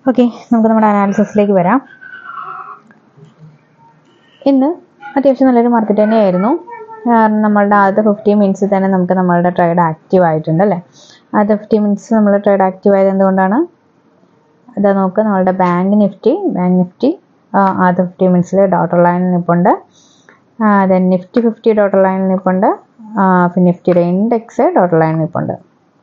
okay നമുക്ക് നമ്മുടെ അനാലിസിസിലേക്ക് വരാം ഇന്ന് അത്യാവശ്യം നല്ലൊരു മാർക്കറ്റ് തന്നെയായിരുന്നു കാരണം നമ്മളുടെ ആദ്യത്തെ ഫിഫ്റ്റി മിനിറ്റ്സിൽ തന്നെ നമുക്ക് നമ്മളുടെ ട്രേഡ് ആക്റ്റീവ് ആയിട്ടുണ്ട് അല്ലേ ആദ്യത്തെ ഫിഫ്റ്റി മിനിറ്റ്സ് നമ്മൾ ട്രേഡ് ആക്റ്റീവ് ആയത് എന്തുകൊണ്ടാണ് ഇതാ നോക്ക് നമ്മളുടെ ബാങ്ക് നിഫ്റ്റി ബാങ്ക് നിഫ്റ്റി ആദ്യത്തെ ഫിഫ്റ്റി മിനിറ്റ്സിൽ ഡോട്ടർ ലൈനിൽ നിൽപ്പുണ്ട് ദെൻ നിഫ്റ്റി ഫിഫ്റ്റി ഡോട്ടർ ലൈനിൽ നിൽപ്പുണ്ട് പിന്നെ നിഫ്റ്റിയുടെ ഇൻഡെക്സ് ഡോട്ടർ ലൈനിൽ നിൽപ്പുണ്ട്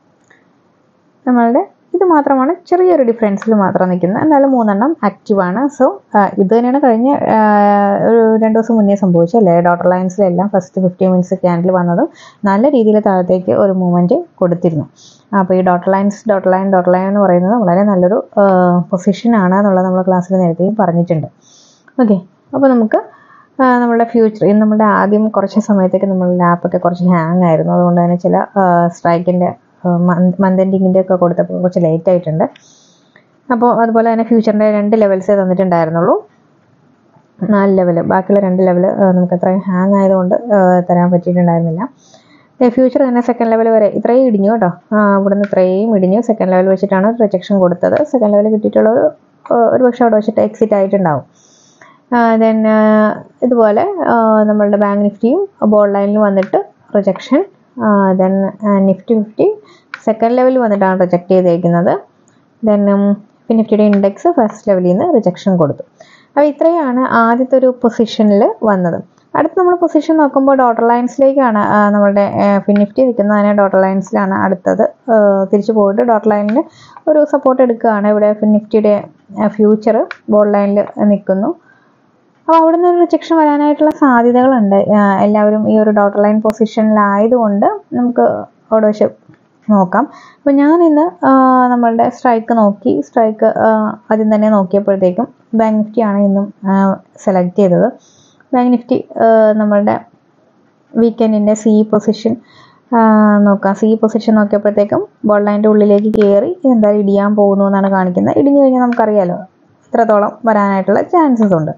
നമ്മളുടെ ഇത് മാത്രമാണ് ചെറിയൊരു ഡിഫറൻസിൽ മാത്രം നിൽക്കുന്നത് എന്നാലും മൂന്നെണ്ണം ആക്റ്റീവാണ് സോ ഇത് തന്നെയാണ് കഴിഞ്ഞ ആ, ഒരു രണ്ട് ദിവസം മുന്നേ സംഭവിച്ചത് അല്ലേ ഡോട്ടർ ലൈൻസിലെല്ലാം ഫസ്റ്റ് ഫിഫ്റ്റി മിനിറ്റ്സ് ക്യാൻഡിൽ വന്നതും നല്ല രീതിയിൽ താഴത്തേക്ക് ഒരു മൂവ്മെൻറ്റ് കൊടുത്തിരുന്നു അപ്പോൾ ഈ dotted lines dotted line dotted line എന്ന് പറയുന്നത് വളരെ നല്ലൊരു പൊസിഷനാണ് എന്നുള്ളത് നമ്മൾ ക്ലാസ്സിൽ നേരത്തെയും പറഞ്ഞിട്ടുണ്ട് ഓക്കെ അപ്പോൾ നമുക്ക് ആ, നമ്മളുടെ ഫ്യൂച്ചർ ഇന്ന് നമ്മുടെ ആദ്യം കുറച്ച് സമയത്തേക്ക് നമ്മളുടെ ലാപ്പൊക്കെ കുറച്ച് ഹാങ് ആയിരുന്നു അതുകൊണ്ട് തന്നെ ചില സ്ട്രൈക്കിൻ്റെ മന്ത് എൻഡിങ്ങിൻ്റെ ഒക്കെ കൊടുത്തപ്പോൾ കുറച്ച് ലേറ്റ് ആയിട്ടുണ്ട് അപ്പോൾ അതുപോലെ തന്നെ ഫ്യൂച്ചറിൻ്റെ രണ്ട് ലെവൽസേ തന്നിട്ടുണ്ടായിരുന്നുള്ളൂ നാല് ലെവൽ ബാക്കിയുള്ള രണ്ട് ലെവൽ നമുക്ക് അത്രയും ഹാങ് ആയതുകൊണ്ട് ആ, തരാൻ പറ്റിയിട്ടുണ്ടായിരുന്നില്ല ഫ്യൂച്ചർ തന്നെ സെക്കൻഡ് ലെവൽ വരെ ഇത്രയും ഇടിഞ്ഞു കേട്ടോ ആ, ഇവിടുന്ന് ഇത്രയും ഇടിഞ്ഞു സെക്കൻഡ് ലെവൽ വെച്ചിട്ടാണ് റിജക്ഷൻ കൊടുത്തത് സെക്കൻഡ് ലെവൽ കിട്ടിയിട്ടുള്ള ഒരു ആ, ഒരു പക്ഷേ അവിടെ വെച്ചിട്ട് എക്സിറ്റ് ആയിട്ടുണ്ടാവും ദെൻ ഇതുപോലെ ആ, നമ്മളുടെ ബാങ്ക് നിഫ്റ്റിയും ബോൾ ലൈനിൽ വന്നിട്ട് rejection then Nifty fifty second ലെവലിൽ വന്നിട്ടാണ് റിജക്റ്റ് ചെയ്തേക്കുന്നത് ദെൻ പിന്നെ നിഫ്റ്റിയുടെ ഇൻഡെക്സ് ഫസ്റ്റ് ലെവലിൽ നിന്ന് റിജക്ഷൻ കൊടുത്തു അപ്പോൾ ഇത്രയാണ് ആദ്യത്തെ ഒരു പൊസിഷനിൽ വന്നത് അടുത്ത് നമ്മൾ പൊസിഷൻ നോക്കുമ്പോൾ ഡോട്ടർ ലൈൻസിലേക്കാണ് ആ, നമ്മളുടെ ഫിൻ നിഫ്റ്റി നിൽക്കുന്നതിന് ഡോട്ടർ ലൈൻസിലാണ് അടുത്തത് ആ, തിരിച്ചു പോയിട്ട് ഡോട്ടർ ലൈനിൽ ഒരു സപ്പോർട്ട് എടുക്കുകയാണ് ഇവിടെ ഫിൻ നിഫ്റ്റിയുടെ ഫ്യൂച്ചർ ബോൾ ലൈനിൽ നിൽക്കുന്നു അപ്പോൾ അവിടെ നിന്ന് ഒരു റിജക്ഷൻ വരാനായിട്ടുള്ള സാധ്യതകളുണ്ട് ആ, എല്ലാവരും ഈ ഒരു ഡോട്ടർ ലൈൻ പൊസിഷനിലായതുകൊണ്ട് നമുക്ക് അവിടെ വെച്ച് നോക്കാം അപ്പോൾ ഞാൻ ഇന്ന് ആ, നമ്മളുടെ സ്ട്രൈക്ക് നോക്കി സ്ട്രൈക്ക് ആദ്യം തന്നെ നോക്കിയപ്പോഴത്തേക്കും ബാങ്ക് നിഫ്റ്റിയാണ് ഇന്നും സെലക്ട് ചെയ്തത് ബാങ്ക് നിഫ്റ്റി ആ, നമ്മളുടെ വീക്കെൻഡിൻ്റെ സി പൊസിഷൻ നോക്കാം സി പൊസിഷൻ നോക്കിയപ്പോഴത്തേക്കും ബോൾ ലൈൻ്റെ ഉള്ളിലേക്ക് കയറി എന്തായാലും ഇടിയാൻ പോകുന്നു എന്നാണ് കാണിക്കുന്നത് ഇടിഞ്ഞു കഴിഞ്ഞാൽ നമുക്കറിയാലോ ഇത്രത്തോളം വരാനായിട്ടുള്ള ചാൻസസ് ഉണ്ട്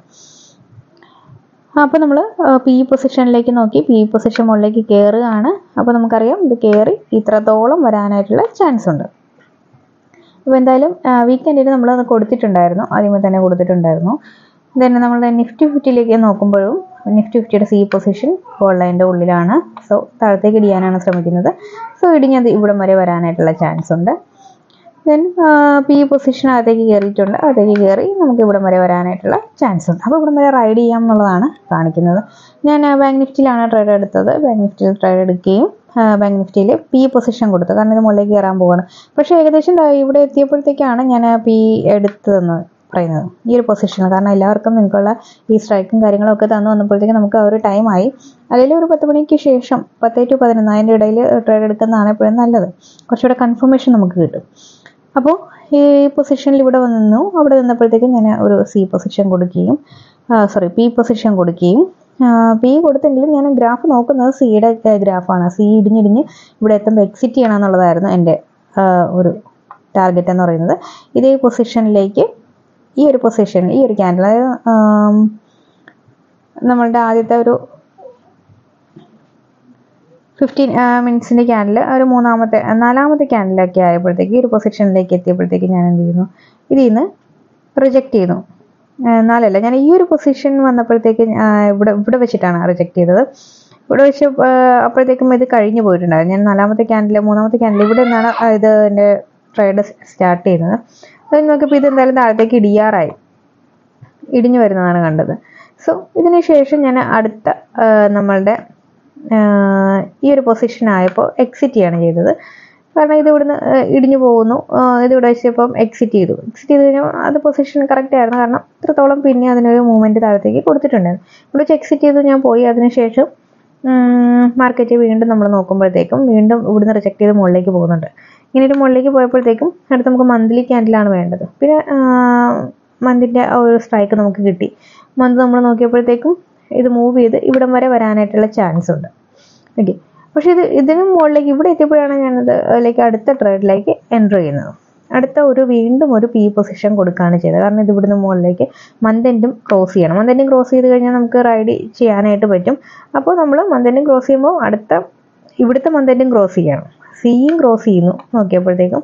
അപ്പോൾ നമ്മൾ പി പൊസിഷനിലേക്ക് നോക്കി പി പൊസിഷൻ മുകളിലേക്ക് കയറുകയാണ് അപ്പോൾ നമുക്കറിയാം ഇത് കയറി ഇത്രത്തോളം വരാനായിട്ടുള്ള ചാൻസ് ഉണ്ട് അപ്പോൾ എന്തായാലും വീക്കെൻഡിൽ നമ്മൾ അത് കൊടുത്തിട്ടുണ്ടായിരുന്നു ആദ്യമേ തന്നെ കൊടുത്തിട്ടുണ്ടായിരുന്നു ദെൻ നമ്മൾ നിഫ്റ്റി ഫിഫ്റ്റിയിലേക്ക് നോക്കുമ്പോഴും നിഫ്റ്റി ഫിഫ്റ്റിയുടെ സി പൊസിഷൻ ബോൾ ലൈൻ്റെ ഉള്ളിലാണ് സോ താഴത്തേക്ക് ഇടിയാനാണ് ശ്രമിക്കുന്നത് സോ ഇടിഞ്ഞത് ഇവിടം വരെ വരാനായിട്ടുള്ള ചാൻസ് ഉണ്ട് ദെൻ പി പൊസിഷൻ അകത്തേക്ക് കയറിയിട്ടുണ്ട് അകത്തേക്ക് കയറി നമുക്ക് ഇവിടം വരെ വരാനായിട്ടുള്ള ചാൻസ് ഉണ്ട് അപ്പോൾ ഇവിടം വരെ റൈഡ് ചെയ്യാം എന്നുള്ളതാണ് കാണിക്കുന്നത് ഞാൻ ബാങ്ക് നിഫ്റ്റിയിലാണ് ട്രേഡ് എടുത്തത് ബാങ്ക് നിഫ്റ്റിയിൽ ട്രേഡ് എടുക്കുകയും ബാങ്ക് നിഫ്റ്റിയിൽ പി പൊസിഷൻ കൊടുത്തു കാരണം ഇത് മുകളിലേക്ക് കയറാൻ പോവാണ് പക്ഷേ ഏകദേശം ദാ ഇവിടെ എത്തിയപ്പോഴത്തേക്കാണ് ഞാൻ പി എടുത്തതെന്ന് പറയുന്നത് ഈ ഒരു പൊസിഷനിൽ കാരണം എല്ലാവർക്കും നിങ്ങൾക്കുള്ള ഈ സ്ട്രൈക്കും കാര്യങ്ങളും ഒക്കെ തന്നു വന്നപ്പോഴത്തേക്ക് നമുക്ക് ആ ഒരു ടൈമായി അല്ലെങ്കിൽ ഒരു പത്ത് മണിക്ക് ശേഷം പത്തേ ടു പതിനൊന്ന് അതിൻ്റെ ഇടയിൽ ട്രേഡ് എടുക്കുന്നതാണ് എപ്പോഴും നല്ലത് കുറച്ചുകൂടെ കൺഫർമേഷൻ നമുക്ക് കിട്ടും അപ്പോൾ ഈ പൊസിഷനിൽ ഇവിടെ വന്നു അവിടെ നിന്നപ്പോഴത്തേക്കും ഞാൻ ഒരു സി പൊസിഷൻ കൊടുക്കുകയും സോറി പി പൊസിഷൻ കൊടുക്കുകയും പി കൊടുത്തെങ്കിലും ഞാൻ ഗ്രാഫ് നോക്കുന്നത് സിയുടെ ഗ്രാഫാണ് സി ഇടിഞ്ഞിടിഞ്ഞ് ഇവിടെ എത്തുമ്പോൾ എക്സിറ്റ് ചെയ്യണം എന്നുള്ളതായിരുന്നു എൻ്റെ ആ, ഒരു ടാർഗറ്റ് എന്ന് പറയുന്നത് ഇതേ പൊസിഷനിലേക്ക് ഈ ഒരു പൊസിഷൻ ഈ ഒരു ക്യാൻഡിൽ അതായത് ആം, നമ്മളുടെ ആദ്യത്തെ ഒരു ഫിഫ്റ്റീൻ മിനിറ്റ്സിൻ്റെ ക്യാൻഡിൽ ഒരു മൂന്നാമത്തെ നാലാമത്തെ ക്യാൻഡിലൊക്കെ ആയപ്പോഴത്തേക്ക് ഈ ഒരു പൊസിഷനിലേക്ക് എത്തിയപ്പോഴത്തേക്ക് ഞാൻ എന്ത് ചെയ്യുന്നു ഇതിൽ നിന്ന് റിജക്റ്റ് ചെയ്യുന്നു ആ, നാലല്ല ഞാൻ ഈ ഒരു പൊസിഷൻ വന്നപ്പോഴത്തേക്ക് ആ, ഇവിടെ ഇവിടെ വെച്ചിട്ടാണ് റിജക്റ്റ് ചെയ്തത് ഇവിടെ വെച്ച് ആ, അപ്പോഴത്തേക്കും ഇത് കഴിഞ്ഞു പോയിട്ടുണ്ടായിരുന്നു ഞാൻ നാലാമത്തെ ക്യാൻഡിൽ മൂന്നാമത്തെ ക്യാൻഡിൽ ഇവിടെ നിന്നാണ് ആ, ഇത് എൻ്റെ ട്രേഡ് സ്റ്റാർട്ട് ചെയ്യുന്നത് അത് നോക്കിയപ്പോൾ ഇത് എന്തായാലും താഴത്തേക്ക് ഇടിയാറായി ഇടിഞ്ഞു വരുന്നതാണ് കണ്ടത് സോ ഇതിന് ശേഷം ഞാൻ അടുത്ത ആ, നമ്മളുടെ ആ, ഈ ഒരു പൊസിഷൻ ആയപ്പോൾ എക്സിറ്റ് ചെയ്യാണ് ചെയ്തത് കാരണം ഇത് ഇവിടുന്ന് ആ, ഇടിഞ്ഞു പോകുന്നു ആ, ഇത് ഇവിടെ വെച്ചപ്പം എക്സിറ്റ് ചെയ്തു എക്സിറ്റ് ചെയ്ത് കഴിഞ്ഞാൽ അത് പൊസിഷൻ കറക്റ്റ് ആയിരുന്നു കാരണം ഇത്രത്തോളം പിന്നെ അതിനൊരു മൂവ്മെൻറ്റ് താഴത്തേക്ക് കൊടുത്തിട്ടുണ്ടായിരുന്നു ഇവിടെ വെച്ച് എക്സിറ്റ് ചെയ്തു ഞാൻ പോയി അതിനുശേഷം മാർക്കറ്റ് വീണ്ടും നമ്മൾ നോക്കുമ്പോഴത്തേക്കും വീണ്ടും ഇവിടുന്ന് റിജക്ട് ചെയ്ത് മുകളിലേക്ക് പോകുന്നുണ്ട് ഇങ്ങനെ ഒരു മുകളിലേക്ക് പോയപ്പോഴത്തേക്കും അടുത്ത് നമുക്ക് മന്ത്ലി ക്യാൻഡിലാണ് വേണ്ടത് പിന്നെ മന്തിൻ്റെ ആ ഒരു സ്ട്രൈക്ക് നമുക്ക് കിട്ടി മന്ത് നമ്മൾ നോക്കിയപ്പോഴത്തേക്കും ഇത് മൂവ് ചെയ്ത് ഇവിടം വരെ വരാനായിട്ടുള്ള ചാൻസ് ഉണ്ട് ഓക്കെ പക്ഷേ ഇത് ഇതിന് മുകളിലേക്ക് ഇവിടെ എത്തിയപ്പോഴാണ് ഞാനത് അതിലേക്ക് അടുത്ത ട്രേഡിലേക്ക് എൻ്റർ ചെയ്യുന്നത് അടുത്ത ഒരു വീണ്ടും ഒരു പി പൊസിഷൻ കൊടുക്കുകയാണ് ചെയ്തത് കാരണം ഇത് ഇവിടുന്ന് മുകളിലേക്ക് മന്ത് എൻഡും ക്രോസ് ചെയ്യണം മന്ത് എൻഡും ക്രോസ് ചെയ്ത് കഴിഞ്ഞാൽ നമുക്ക് റൈഡ് ചെയ്യാനായിട്ട് പറ്റും അപ്പോൾ നമ്മൾ മന്ത് എൻഡും ക്രോസ് ചെയ്യുമ്പോൾ അടുത്ത ഇവിടുത്തെ മന്ത് എൻഡും ക്രോസ് ചെയ്യണം സിയും ക്രോസ് ചെയ്യുന്നു നോക്കിയപ്പോഴത്തേക്കും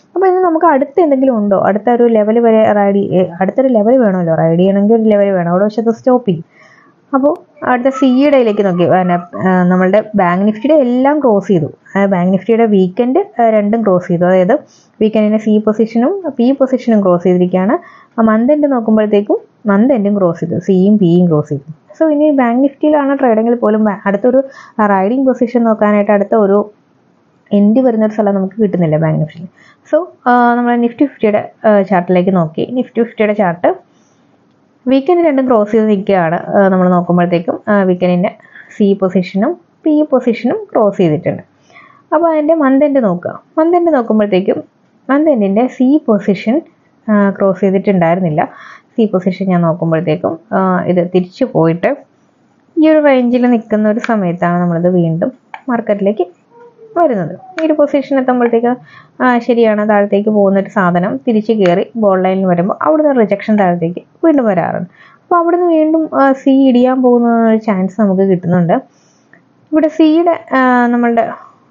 അപ്പോൾ ഇനി നമുക്ക് അടുത്ത എന്തെങ്കിലും ഉണ്ടോ അടുത്ത ഒരു ലെവൽ വരെ റൈഡ് അടുത്തൊരു ലെവൽ വേണമല്ലോ റൈഡ് ചെയ്യണമെങ്കിൽ ഒരു ലെവൽ വേണം അവിടെ വശത്ത് സ്റ്റോപ്പ് ചെയ്യും അപ്പോൾ അടുത്ത സിയുടെയിലേക്ക് നോക്കി പിന്നെ ആ, നമ്മളുടെ ബാങ്ക് നിഫ്റ്റിയുടെ എല്ലാം ക്രോസ് ചെയ്തു ബാങ്ക് നിഫ്റ്റിയുടെ വീക്കെൻഡ് രണ്ടും ക്രോസ് ചെയ്തു അതായത് വീക്കെൻഡിൻ്റെ സി പൊസിഷനും പി പൊസിഷനും ക്രോസ് ചെയ്തിരിക്കുകയാണ് മന്ത് എൻഡ് നോക്കുമ്പോഴത്തേക്കും മന്ത് എൻഡും ക്രോസ് ചെയ്തു സിയും പിയും ക്രോസ് ചെയ്തു സോ ഇനി ബാങ്ക് നിഫ്റ്റിയിലാണ് ട്രേഡിങ്ങിൽ പോലും ബാ- അടുത്തൊരു റൈഡിങ് പൊസിഷൻ നോക്കാനായിട്ട് അടുത്ത ഒരു എൻഡ് വരുന്ന ഒരു സ്ഥലം നമുക്ക് കിട്ടുന്നില്ല ബാങ്ക് നിഫ്റ്റിയിൽ സോ നമ്മൾ നിഫ്റ്റി ഫിഫ്റ്റിയുടെ ചാർട്ടിലേക്ക് നോക്കി നിഫ്റ്റി ഫിഫ്റ്റിയുടെ ചാർട്ട് വീക്കെൻഡ് രണ്ടും ക്രോസ് ചെയ്ത് നിൽക്കുകയാണ് നമ്മൾ നോക്കുമ്പോഴത്തേക്കും വീക്കെൻഡിൻ്റെ സി പൊസിഷനും പി പൊസിഷനും ക്രോസ് ചെയ്തിട്ടുണ്ട് അപ്പോൾ അതിൻ്റെ മന്ത് എൻഡ് നോക്കുക മന്ത് എൻഡ് നോക്കുമ്പോഴത്തേക്കും മന്ത് എൻഡിൻ്റെ സി പൊസിഷൻ ക്രോസ് ചെയ്തിട്ടുണ്ടായിരുന്നില്ല സി പൊസിഷൻ ഞാൻ നോക്കുമ്പോഴത്തേക്കും ആ, ഇത് തിരിച്ചു പോയിട്ട് ഈ ഒരു റേഞ്ചിൽ നിൽക്കുന്ന ഒരു സമയത്താണ് നമ്മളിത് വീണ്ടും മാർക്കറ്റിലേക്ക് വരുന്നത് ഈ ഒരു പൊസിഷൻ എത്തുമ്പോഴത്തേക്ക് ആ, ശരിയാണ് താഴത്തേക്ക് പോകുന്ന ഒരു സാധനം തിരിച്ച് കയറി ബോൾ ലൈനിൽ വരുമ്പോൾ അവിടുന്ന് റിജക്ഷൻ താഴത്തേക്ക് വീണ്ടും വരാറുണ്ട് അപ്പോൾ അവിടുന്ന് വീണ്ടും സി ഇടിയാൻ പോകുന്ന ഒരു ചാൻസ് നമുക്ക് കിട്ടുന്നുണ്ട് ഇവിടെ സിയുടെ നമ്മളുടെ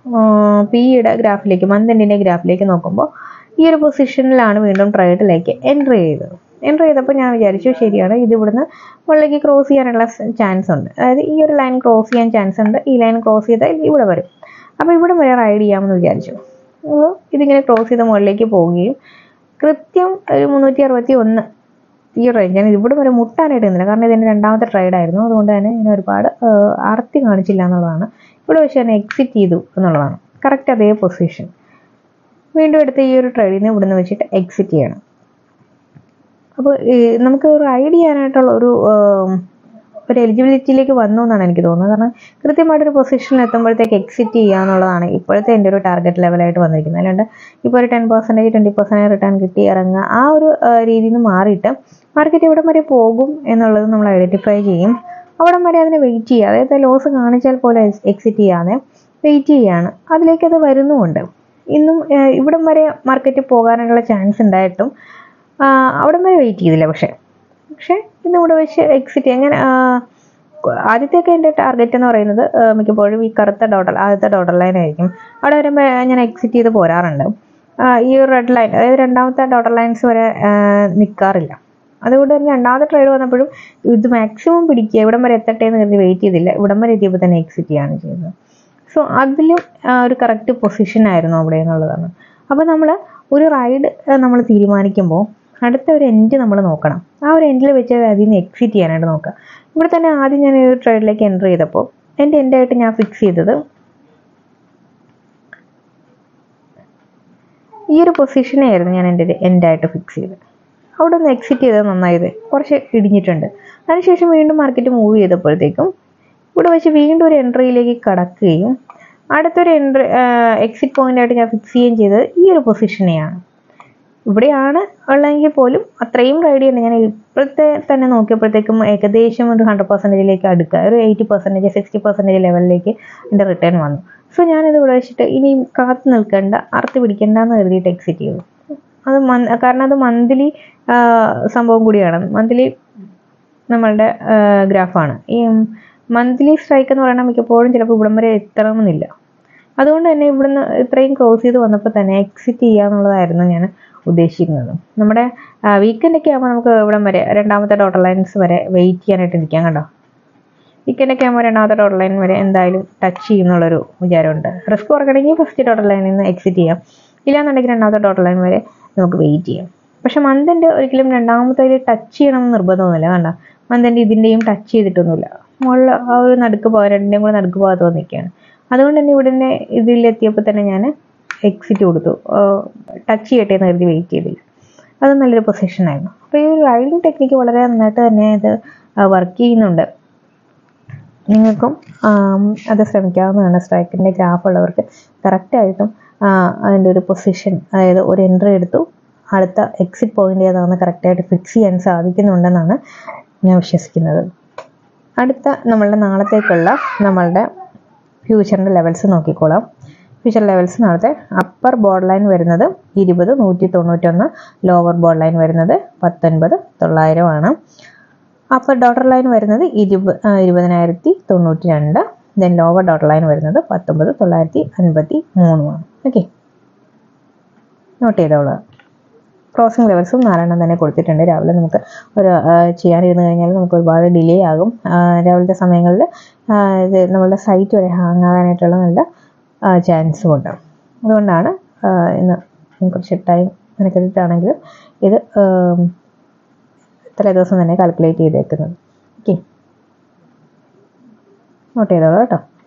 പിയുടെ ഗ്രാഫിലേക്ക് മന്ത് എൻഡിൻ്റെ ഗ്രാഫിലേക്ക് നോക്കുമ്പോൾ ഈ ഒരു പൊസിഷനിലാണ് വീണ്ടും ട്രേഡിലേക്ക് എൻട്രി ചെയ്തത് എൻട്രി ചെയ്തപ്പോൾ ഞാൻ വിചാരിച്ചു ശരിയാണ് ഇത് ഇവിടുന്ന് മുകളിലേക്ക് ക്രോസ് ചെയ്യാനുള്ള ചാൻസ് ഉണ്ട് അതായത് ഈ ഒരു ലൈൻ ക്രോസ് ചെയ്യാൻ ചാൻസ് ഉണ്ട് ഈ ലൈൻ ക്രോസ് ചെയ്താൽ ഇവിടെ വരും അപ്പോൾ ഇവിടെ വരെ റൈഡ് ചെയ്യാമെന്ന് വിചാരിച്ചു അപ്പോൾ ഇതിങ്ങനെ ക്രോസ് ചെയ്ത് മുകളിലേക്ക് പോവുകയും കൃത്യം ഒരു മുന്നൂറ്റി അറുപത്തി ഒന്ന് ഈ ഒരു റേഞ്ച് ഞാൻ ഇവിടെ വരെ മുട്ടാനായിട്ട് നിന്നില്ല കാരണം ഇതിൻ്റെ രണ്ടാമത്തെ ട്രൈഡ് ആയിരുന്നു അതുകൊണ്ട് തന്നെ ഇതിനെ ഒരുപാട് ആ, ആർത്തി കാണിച്ചില്ല എന്നുള്ളതാണ് ഇവിടെ വെച്ച് തന്നെ എക്സിറ്റ് ചെയ്തു എന്നുള്ളതാണ് കറക്റ്റ് അതേ പൊസിഷൻ വീണ്ടും എടുത്ത ഈ ഒരു ട്രേഡിൽ നിന്ന് ഇവിടുന്ന് വെച്ചിട്ട് എക്സിറ്റ് ചെയ്യണം അപ്പോൾ നമുക്ക് റൈഡ് ചെയ്യാനായിട്ടുള്ള ഒരു ആം, ഒരു എലിജിബിലിറ്റിയിലേക്ക് വന്നു എന്നാണ് എനിക്ക് തോന്നുന്നത് കാരണം കൃത്യമായിട്ടൊരു പൊസിഷനിൽ എത്തുമ്പോഴത്തേക്ക് എക്സിറ്റ് ചെയ്യുക എന്നുള്ളതാണ് ഇപ്പോഴത്തെ എൻ്റെ ഒരു ടാർഗറ്റ് ലെവലായിട്ട് വന്നിരിക്കുന്നത് അല്ലാണ്ട് ഇപ്പോൾ ഒരു ten percentage twenty percentage return കിട്ടി ഇറങ്ങുക ആ ഒരു ആ, രീതിയിൽ നിന്ന് മാറിയിട്ട് മാർക്കറ്റ് എവിടം വരെ പോകും എന്നുള്ളത് നമ്മൾ ഐഡൻറ്റിഫൈ ചെയ്യും അവിടം വരെ അതിനെ വെയിറ്റ് ചെയ്യുക അതായത് ലോസ് കാണിച്ചാൽ പോലെ എക്സിറ്റ് ചെയ്യാതെ വെയിറ്റ് ചെയ്യുകയാണ് അതിലേക്ക് അത് വരുന്നുമുണ്ട് ഇന്നും ആ, ഇവിടം വരെ മാർക്കറ്റ് പോകാനുള്ള ചാൻസ് ഉണ്ടായിട്ടും ആ, അവിടം വരെ വെയിറ്റ് ചെയ്തില്ല പക്ഷേ പക്ഷേ ഇന്ന് ഇവിടെ വെച്ച് എക്സിറ്റ് അങ്ങനെ ആ, ആദ്യത്തെയൊക്കെ എൻ്റെ ടാർഗറ്റ് എന്ന് പറയുന്നത് ആ, മിക്കപ്പോഴും ഈ കറുത്ത ഡോട്ടർ ആദ്യത്തെ ഡോട്ടർ ലൈൻ ആയിരിക്കും അവിടെ വരുമ്പോൾ ഞാൻ എക്സിറ്റ് ചെയ്ത് പോരാറുണ്ട് ആ, ഈ ഒരു റെഡ് ലൈൻ അതായത് രണ്ടാമത്തെ ഡോട്ടർ ലൈൻസ് വരെ നിൽക്കാറില്ല അതുകൊണ്ട് തന്നെ രണ്ടാമത്തെ ട്രേഡ് വന്നപ്പോഴും ഇത് മാക്സിമം പിടിക്കുക ഇവിടം വരെ എത്തട്ടെ എന്ന് കരുതി വെയിറ്റ് ചെയ്തില്ല ഇവിടം വരെ എത്തിയപ്പോൾ തന്നെ എക്സിറ്റ് ചെയ്യാണ് ചെയ്തത് സോ അതിലും ആ, ഒരു കറക്റ്റ് പൊസിഷൻ ആയിരുന്നു അവിടെ എന്നുള്ളതാണ് അപ്പോൾ നമ്മൾ ഒരു റൈഡ് നമ്മൾ തീരുമാനിക്കുമ്പോൾ അടുത്ത ഒരു എൻഡ് നമ്മൾ നോക്കണം ആ ഒരു എൻഡിൽ വെച്ച് അതിൽ നിന്ന് എക്സിറ്റ് ചെയ്യാനായിട്ട് നോക്കുക ഇവിടെ തന്നെ ആദ്യം ഞാൻ ഈ ഒരു ട്രേഡിലേക്ക് എൻ്റർ ചെയ്തപ്പോൾ എൻ്റെ എൻഡായിട്ട് ഞാൻ ഫിക്സ് ചെയ്തത് ഈ ഒരു പൊസിഷനായിരുന്നു ഞാൻ എൻ്റെ എൻഡായിട്ട് ഫിക്സ് ചെയ്തത് അവിടെ നിന്ന് എക്സിറ്റ് ചെയ്തത് നന്നായത് കുറച്ച് ഇടിഞ്ഞിട്ടുണ്ട് അതിനുശേഷം വീണ്ടും മാർക്കറ്റ് മൂവ് ചെയ്തപ്പോഴത്തേക്കും ഇവിടെ വെച്ച് വീണ്ടും ഒരു എൻട്രിയിലേക്ക് കടക്കുകയും അടുത്തൊരു എൻട്രി എക്സിറ്റ് പോയിന്റ് ആയിട്ട് ഞാൻ ഫിക്സ് ചെയ്യുകയും ചെയ്തത് ഈ ഒരു പൊസിഷനെയാണ് ഇവിടെയാണ് ഉള്ളതെങ്കിൽ പോലും അത്രയും റൈഡ് ചെയ്യണ്ട ഞാൻ ഇപ്പോഴത്തെ തന്നെ നോക്കിയപ്പോഴത്തേക്കും ഏകദേശം ഒരു ഹൺഡ്രഡ് പെർസെൻറ്റേജിലേക്ക് അടുക്കുക ഒരു എയ്റ്റി പെർസെൻറ്റേജ് സിക്സ്റ്റി പെർസെൻറ്റേജ് ലെവലിലേക്ക് എൻ്റെ റിട്ടേൺ വന്നു സോ ഞാനിത് ഇവിടെ വെച്ചിട്ട് ഇനി കാത്തു നിൽക്കേണ്ട അറുത്ത് പിടിക്കേണ്ട എന്ന് കരുതിയിട്ട് എക്സിറ്റ് ചെയ്തു അത് മൻ കാരണം അത് മന്ത്ലി സംഭവം കൂടിയാണ് മന്ത്ലി നമ്മളുടെ ഗ്രാഫാണ് ഈ മന്ത്ലി സ്ട്രൈക്ക് എന്ന് പറയുന്നത് മിക്കപ്പോഴും ചിലപ്പോൾ ഇവിടം വരെ എത്തണമെന്നില്ല അതുകൊണ്ട് തന്നെ ഇവിടുന്ന് ഇത്രയും ക്രോസ് ചെയ്ത് വന്നപ്പോൾ തന്നെ എക്സിറ്റ് ചെയ്യുക എന്നുള്ളതായിരുന്നു ഞാൻ ഉദ്ദേശിക്കുന്നത് നമ്മുടെ വീക്കെൻഡൊക്കെ ആകുമ്പോൾ നമുക്ക് ഇവിടം വരെ രണ്ടാമത്തെ ഡോട്ടർ ലൈൻസ് വരെ വെയിറ്റ് ചെയ്യാനായിട്ട് ഇരിക്കാം കണ്ടോ വീക്കെൻഡൊക്കെ ആകുമ്പോൾ രണ്ടാമത്തെ ഡോട്ടർ ലൈൻ വരെ എന്തായാലും ടച്ച് ചെയ്യുന്നുള്ളൊരു വിചാരമുണ്ട് റിസ്ക് കുറയ്ക്കണമെങ്കിൽ ഫസ്റ്റ് ഡോട്ടർ ലൈനിൽ നിന്ന് എക്സിറ്റ് ചെയ്യാം ഇല്ലാന്നുണ്ടെങ്കിൽ രണ്ടാമത്തെ ഡോട്ടർ ലൈൻ വരെ നമുക്ക് വെയിറ്റ് ചെയ്യാം പക്ഷെ മന്തിൻ്റെ ഒരിക്കലും രണ്ടാമത്തെ ടച്ച് ചെയ്യണമെന്ന് നിർബന്ധമൊന്നുമില്ല കണ്ട മന്തിൻ്റെ ഇതിൻ്റെയും ടച്ച് ചെയ്തിട്ടൊന്നുമില്ല മുകളിൽ ആ ഒരു നടുക്ക് പോകാൻ രണ്ടിൻ്റെയും കൂടെ നടുക്ക് പോകാതെ വന്നിരിക്കുകയാണ് അതുകൊണ്ട് തന്നെ ഇവിടുന്ന് ഇതിലെത്തിയപ്പോൾ തന്നെ ഞാൻ എക്സിറ്റ് കൊടുത്തു ടച്ച് ചെയ്യട്ടെ എന്ന് കരുതി വെയിറ്റ് ചെയ്തില്ല അത് നല്ലൊരു പൊസിഷനായിരുന്നു അപ്പോൾ ഈ റൈഡിങ് ടെക്നിക്ക് വളരെ നന്നായിട്ട് തന്നെ ഇത് വർക്ക് ചെയ്യുന്നുണ്ട് നിങ്ങൾക്കും ആം, അത് ശ്രമിക്കാവുന്നതാണ് സ്ട്രൈക്കിൻ്റെ ഗ്രാഫ് ഉള്ളവർക്ക് കറക്റ്റായിട്ടും അതിൻ്റെ ഒരു പൊസിഷൻ അതായത് ഒരു എൻട്രി എടുത്തു അടുത്ത എക്സിറ്റ് പോയിന്റ് ഏതാണെന്ന് കറക്റ്റായിട്ട് ഫിക്സ് ചെയ്യാൻ സാധിക്കുന്നുണ്ടെന്നാണ് ഞാൻ വിശ്വസിക്കുന്നത് അടുത്ത നമ്മളുടെ നാളത്തേക്കുള്ള നമ്മളുടെ ഫ്യൂച്ചറിൻ്റെ ലെവൽസ് നോക്കിക്കോളാം ഫ്യൂച്ചർ ലെവൽസ് നാളത്തെ അപ്പർ ബോർഡ് ലൈൻ വരുന്നത് ഇരുപത് നൂറ്റി തൊണ്ണൂറ്റൊന്ന് ലോവർ ബോർഡ് ലൈൻ വരുന്നത് പത്തൊൻപത് തൊള്ളായിരമാണ് അപ്പർ ഡോട്ടർ ലൈൻ വരുന്നത് ഇരുപ ആ, ഇരുപതിനായിരത്തി തൊണ്ണൂറ്റി രണ്ട് ദെൻ ലോവർ ഡോട്ടർ ലൈൻ വരുന്നത് പത്തൊമ്പത് തൊള്ളായിരത്തി അൻപത്തി മൂന്നുമാണ് ഓക്കെ നോട്ട് ചെയ്തോളുക ക്രോസിംഗ് ലെവൽസും നാലെണ്ണം തന്നെ കൊടുത്തിട്ടുണ്ട് രാവിലെ നമുക്ക് ഒരു ആ, ചെയ്യാനിരുന്ന് കഴിഞ്ഞാൽ നമുക്ക് ഒരുപാട് ഡിലേ ആകും ആ, രാവിലത്തെ സമയങ്ങളിൽ ആ, ഇത് നമ്മളുടെ സൈറ്റ് വരെ ഹാങ് ആകാനായിട്ടുള്ള നല്ല ചാൻസും ഉണ്ട് അതുകൊണ്ടാണ് ആ, ഇന്ന് കുറച്ച് ടൈം മെനക്കെട്ടിട്ടാണെങ്കിലും ഇത് ആം, തലേ ദിവസം തന്നെ കാൽക്കുലേറ്റ് ചെയ്തേക്കുന്നത് ഓക്കെ നോട്ട് ചെയ്തോളൂ കേട്ടോ